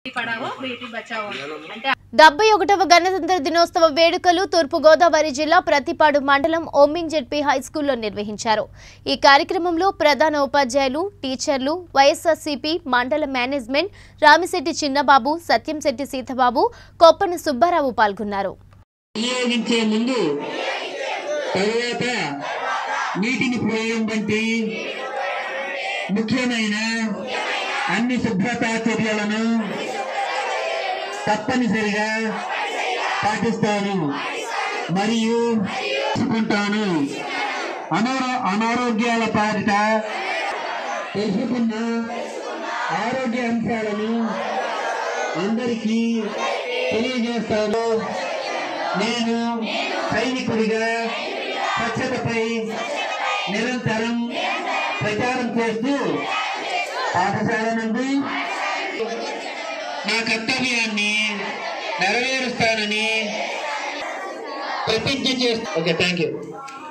పడావో బేటీ బచావో అంటే డెబ్బై ఒకటవ గణతంత్ర దినోత్సవ వేడుకలు తూర్పుగోదావరి జిల్లా ప్రతిపాడు మండలం ఓమింగ్ జెడ్పీ హై స్కూల్లో నిర్వహించారు ఈ కార్యక్రమంలో ప్రధాన ఉపాధ్యాయులు టీచర్లు వైఎస్ఆర్సీపీ మండల మేనేజ్మెంట్ రామిశెట్టి చిన్నబాబు సత్యంశెట్టి సీతబాబు కొప్పన సుబ్బారావు పాల్గొన్నారు వినియోగించే ముందు తరువాత నీటిని పోయడం వంటి ముఖ్యమైన అన్ని శుభ్రతా చర్యలను తప్పనిసరిగా పాటిస్తాను మరియు తెలుసుకుంటాను అనారో అనారోగ్యాల పాలిట తెలుసుకున్న ఆరోగ్య అంశాలను అందరికీ తెలియజేస్తాను నేను సైనికుడిగా స్వచ్ఛతపై నిరంతరం ప్రచారం చేస్తూ పాఠశాల నుండి నా కర్తవ్యాన్ని నెరవేరుస్తానని ప్రతిజ్ఞ చేస్తూ ఓకే థ్యాంక్ యూ